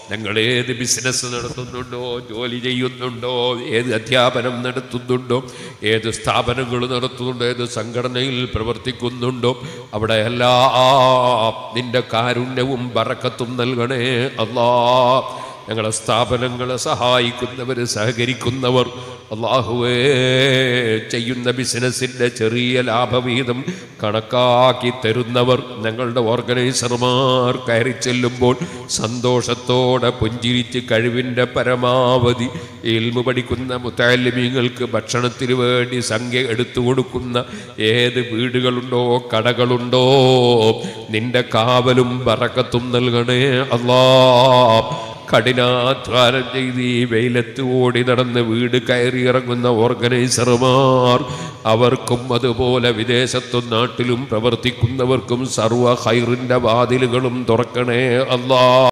ഞങ്ങൾ ഏത് ബിസിനസ് നടത്തുന്നുണ്ടോ ജോലി ചെയ്യുന്നുണ്ടോ ഏത് അധ്യാപനം നടത്തുന്നുണ്ടോ ഏത് സ്ഥാപനങ്ങൾ നടത്തുന്നുണ്ടോ ഏത് സംഘടനയിൽ പ്രവർത്തിക്കുന്നുണ്ടോ അവിടെ എല്ലാം നിന്റെ കാരുണ്യവും ബറക്കത്തും നൽകണേ അല്ലാ ഞങ്ങളെ സ്ഥാപനങ്ങളെ സഹായിക്കുന്നവർ സഹകരിക്കുന്നവർ അള്ളാഹുവേ ചെയ്യുന്ന ബിസിനസ്സിൻ്റെ ചെറിയ ലാഭവിഹിതം കണക്കാക്കി തരുന്നവർ ഞങ്ങളുടെ ഓർഗനൈസർമാർ കയറി ചെല്ലുമ്പോൾ സന്തോഷത്തോടെ പുഞ്ചിരിച്ച് കഴിവിൻ്റെ പരമാവധി ഇൽമു പഠിക്കുന്ന മുത്താലിമീങ്ങൾക്ക് ഭക്ഷണത്തിന് വേണ്ടി സംഖ്യ എടുത്തു കൊടുക്കുന്ന ഏത് വീടുകളുണ്ടോ കടകളുണ്ടോ നിന്റെ കാവലും പറക്കത്തും നൽകണേ അല്ലാ കഠിനാധ്വാനം ചെയ്ത് ഈ വെയിലത്ത് ഓടി നടന്ന് വീട് കയറി ഇറങ്ങുന്ന ഓർഗനൈസർമാർ അവർക്കും അതുപോലെ വിദേശത്തും നാട്ടിലും പ്രവർത്തിക്കുന്നവർക്കും സർവ്വ ഹൈറിൻ്റെ വാതിലുകളും തുറക്കണേ അല്ലാ